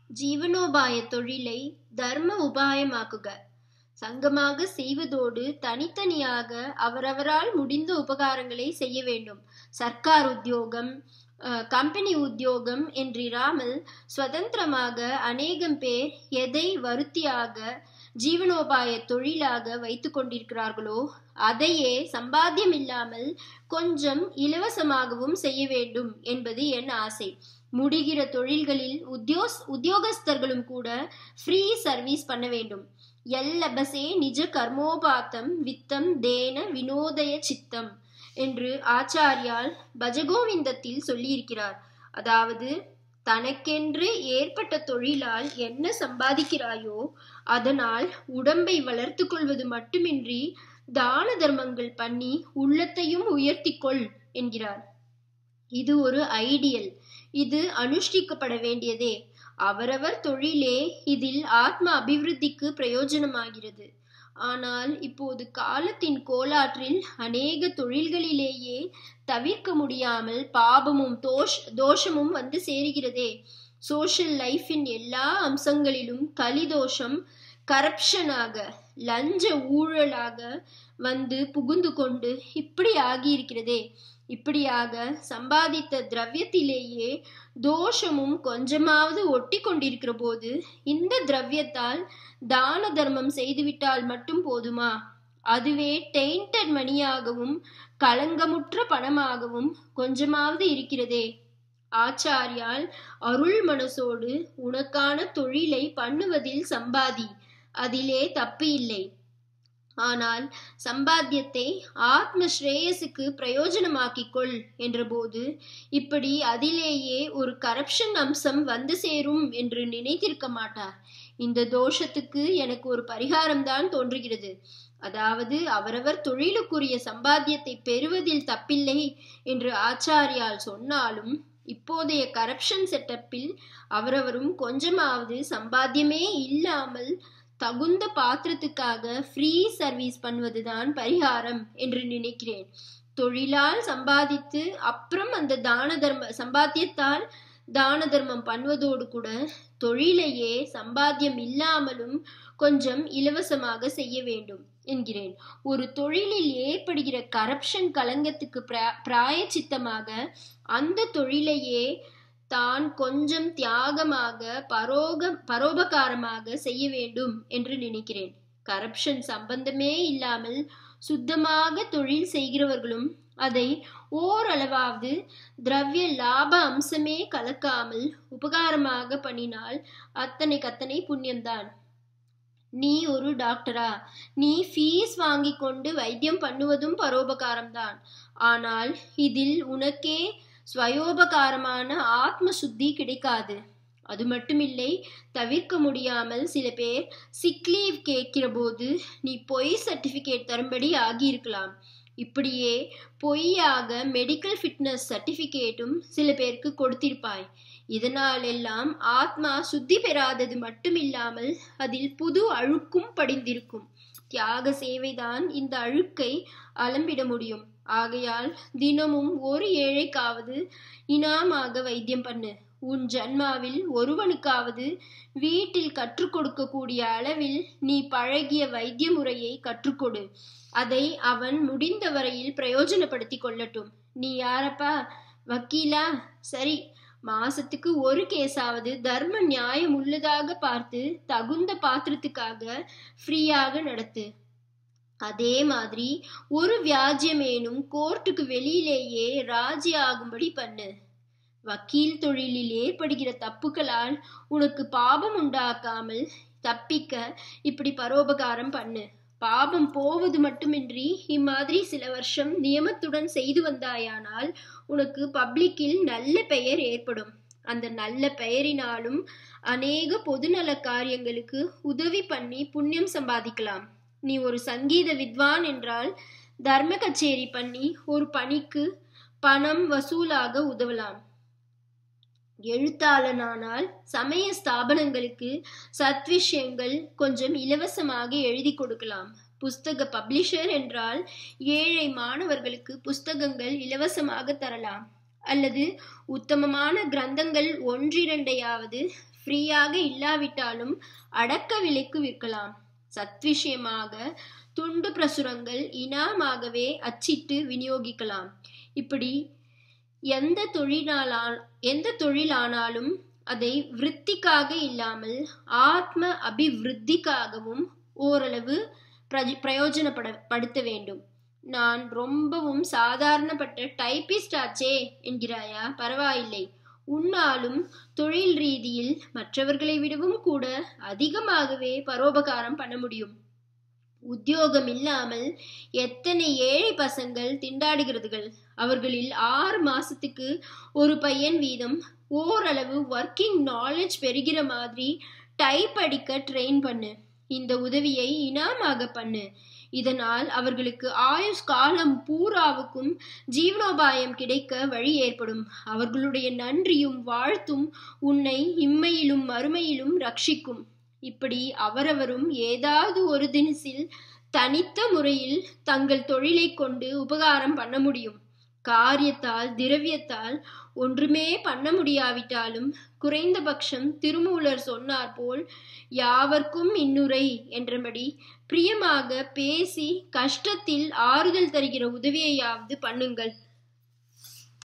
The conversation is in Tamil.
ஜீவனோபாய தொழிலை தர்ம உபாயமாக்குக சங்கமாக செய்வதோடு தனித்தனியாக அவரவரால் முடிந்த உபகாரங்களை செய்ய வேண்டும் சர்க்கார் உத்தியோகம் கம்பெனி உத்தியோகம் என்றிராமல் சுதந்திரமாக அநேகம் பேர் எதை வருத்தியாக ஜீவனோபாய தொழிலாக வைத்து கொண்டிருக்கிறார்களோ அதையே சம்பாத்தியம் இல்லாமல் கொஞ்சம் இலவசமாகவும் செய்ய வேண்டும் என்பது என் ஆசை முடிகிற தொழில்களில் உத்தியோஸ் உத்தியோகஸ்தர்களும் கூட ஃப்ரீ சர்வீஸ் பண்ண வேண்டும் எல்லபசே நிஜ கர்மோபாத்தம் வித்தம் தேன வினோதய சித்தம் என்று ஆச்சாரியால் பஜகோவிந்தத்தில் சொல்லியிருக்கிறார் அதாவது தனக்கென்று ஏற்பட்ட தொழிலால் என்ன சம்பாதிக்கிறாயோ அதனால் உடம்பை வளர்த்து கொள்வது மட்டுமின்றி தான தர்மங்கள் பண்ணி உள்ளத்தையும் உயர்த்தி கொள் என்கிறார் இது ஒரு ஐடியல் இது அனுஷ்டிக்கப்பட வேண்டியதே அவரவர் தொழிலே இதில் ஆத்ம அபிவிருத்திக்கு பிரயோஜனமாகிறது ஆனால் இப்போது காலத்தின் கோலாற்றில் அநேக தொழில்களிலேயே தவிர்க்க முடியாமல் பாபமும் தோஷ் தோஷமும் வந்து சேருகிறதே சோஷியல் லைஃபின் எல்லா அம்சங்களிலும் கலிதோஷம் கரப்ஷனாக லஞ்ச ஊழலாக வந்து புகுந்து கொண்டு இப்படி ஆகியிருக்கிறதே இப்படியாக சம்பாதித்த திரவியத்திலேயே தோஷமும் கொஞ்சமாவது ஒட்டி கொண்டிருக்கிற போது இந்த திரவியத்தால் தான தர்மம் செய்துவிட்டால் மட்டும் போதுமா அதுவே டெயின்டட் மணியாகவும் களங்கமுற்ற பணமாகவும் கொஞ்சமாவது இருக்கிறதே ஆச்சாரியால் அருள் மனசோடு உனக்கான தொழிலை பண்ணுவதில் சம்பாதி அதிலே தப்பு இல்லை ஆனால் சம்பாத்தியத்தை ஆத்ம ஸ்ரேயஸுக்கு பிரயோஜனமாக்கிக் கொள் என்றபோது இப்படி அதிலேயே ஒரு கரப்ஷன் அம்சம் வந்து சேரும் என்று நினைத்திருக்க மாட்டார் இந்த தோஷத்துக்கு எனக்கு ஒரு பரிகாரம்தான் தோன்றுகிறது அதாவது அவரவர் தொழிலுக்குரிய சம்பாத்தியத்தை பெறுவதில் தப்பில்லை என்று ஆச்சாரியால் சொன்னாலும் இப்போதைய கரப்ஷன் செட்டப்பில் அவரவரும் கொஞ்சமாவது சம்பாத்தியமே இல்லாமல் தகுந்த பாத்திரத்துக்காக ஃப்ரீ சர்வீஸ் பண்ணுவதுதான் பரிகாரம் என்று நினைக்கிறேன் தொழிலால் சம்பாதித்து அப்புறம் அந்த தான தர்ம சம்பாத்தியத்தால் தான தர்மம் பண்ணுவதோடு கூட தொழிலையே சம்பாத்தியம் இல்லாமலும் கொஞ்சம் இலவசமாக செய்ய வேண்டும் என்கிறேன் ஒரு தொழிலில் ஏற்படுகிற கரப்ஷன் கலங்கத்துக்கு பிராயச்சித்தமாக அந்த தொழிலையே தான் கொஞ்சம் தியாகமாக பரோக பரோபகாரமாக செய்ய வேண்டும் என்று நினைக்கிறேன் கரப்ஷன் சம்பந்தமே இல்லாமல் சுத்தமாக தொழில் செய்கிறவர்களும் அதை ஓரளவாவது திரவிய லாப அம்சமே கலக்காமல் உபகாரமாக பண்ணினால் அத்தனை கத்தனை புண்ணியம்தான் நீ ஒரு டாக்டரா நீ ஃபீஸ் வாங்கி கொண்டு வைத்தியம் பண்ணுவதும் பரோபகாரம்தான் ஆனால் இதில் உனக்கே ஸ்வயோபகாரமான ஆத்ம சுத்தி கிடைக்காது அது மட்டுமில்லை தவிர்க்க முடியாமல் சில பேர் சிக் லீவ் கேட்கிற போது நீ பொய் சர்டிபிகேட் தரும்படி ஆகியிருக்கலாம் இப்படியே பொய்யாக மெடிக்கல் ஃபிட்னஸ் சர்டிபிகேட்டும் சில பேருக்கு கொடுத்திருப்பாய் இதனால் எல்லாம் ஆத்மா சுத்தி பெறாதது மட்டுமில்லாமல் அதில் புது அழுக்கும் படிந்திருக்கும் தியாக சேவைதான் இந்த அழுக்கை அலம்பிட முடியும் ஆகையால் தினமும் ஒரு ஏழைக்காவது இனாமாக வைத்தியம் பண்ணு உன் ஜன்மாவில் ஒருவனுக்காவது வீட்டில் கற்றுக் கொடுக்கக்கூடிய அளவில் நீ பழகிய வைத்திய முறையை கற்றுக்கொடு அதை அவன் முடிந்த வரையில் பிரயோஜனப்படுத்தி கொள்ளட்டும் நீ யாரப்பா வக்கீலா சரி மாசத்துக்கு ஒரு கேஸாவது தர்ம நியாயம் உள்ளதாக பார்த்து தகுந்த பாத்திரத்துக்காக ஃப்ரீயாக நடத்து அதே மாதிரி ஒரு வியாஜ்யமேனும் கோர்ட்டுக்கு வெளியிலேயே ராஜி ஆகும்படி பண்ணு வக்கீல் தொழிலில் ஏற்படுகிற தப்புகளால் உனக்கு பாபம் உண்டாக்காமல் தப்பிக்க இப்படி பரோபகாரம் பண்ணு பாபம் போவது மட்டுமின்றி இம்மாதிரி சில வருஷம் நியமத்துடன் செய்து வந்தாயானால் உனக்கு பப்ளிக்கில் நல்ல பெயர் ஏற்படும் அந்த நல்ல பெயரினாலும் அநேக பொதுநல காரியங்களுக்கு உதவி பண்ணி புண்ணியம் சம்பாதிக்கலாம் நீ ஒரு சங்கீத வித்வான் என்றால் தர்ம கச்சேரி பண்ணி ஒரு பணிக்கு பணம் வசூலாக உதவலாம் எழுத்தாளனானால் சமய ஸ்தாபனங்களுக்கு சத்விஷயங்கள் கொஞ்சம் இலவசமாக எழுதி கொடுக்கலாம் புஸ்தக பப்ளிஷர் என்றால் ஏழை மாணவர்களுக்கு புஸ்தகங்கள் இலவசமாக தரலாம் அல்லது உத்தமமான கிரந்தங்கள் ஒன்றிரண்டையாவது ஃப்ரீயாக இல்லாவிட்டாலும் அடக்க விலைக்கு விற்கலாம் சத்விஷயமாக துண்டு பிரசுரங்கள் இனாமாகவே அச்சிட்டு விநியோகிக்கலாம் இப்படி எந்த தொழிலாளா எந்த தொழிலானாலும் அதை விருத்திக்காக இல்லாமல் ஆத்ம அபிவிருத்திக்காகவும் ஓரளவு பிரஜ- பிரயோஜனப்பட படுத்த வேண்டும் நான் ரொம்பவும் சாதாரணப்பட்ட டைப்பிஸ்ட் ஆச்சே என்கிறாயா பரவாயில்லை உன்னாலும் தொழில் ரீதியில் மற்றவர்களை விடவும் கூட அதிகமாகவே பரோபகாரம் பண்ண முடியும் உத்தியோகம் இல்லாமல் எத்தனை ஏழை பசங்கள் திண்டாடுகிறதுகள் அவர்களில் ஆறு மாசத்துக்கு ஒரு பையன் வீதம் ஓரளவு ஒர்க்கிங் நாலேஜ் பெறுகிற மாதிரி டைப் அடிக்க ட்ரெயின் பண்ணு இந்த உதவியை இனாமாக பண்ணு இதனால் அவர்களுக்கு ஆயுஷ் காலம் பூராவுக்கும் ஜீவனோபாயம் கிடைக்க வழி ஏற்படும் அவர்களுடைய நன்றியும் வாழ்த்தும் உன்னை இம்மையிலும் மறுமையிலும் ரட்சிக்கும் இப்படி அவரவரும் ஏதாவது ஒரு தினசில் தனித்த முறையில் தங்கள் தொழிலை கொண்டு உபகாரம் பண்ண முடியும் காரியத்தால் திரவியத்தால் ஒன்றுமே பண்ண முடியாவிட்டாலும் குறைந்தபட்சம் திருமூலர் சொன்னார் போல் யாவர்க்கும் இன்னுரை என்றபடி பிரியமாக பேசி கஷ்டத்தில் ஆறுதல் தருகிற உதவியையாவது பண்ணுங்கள்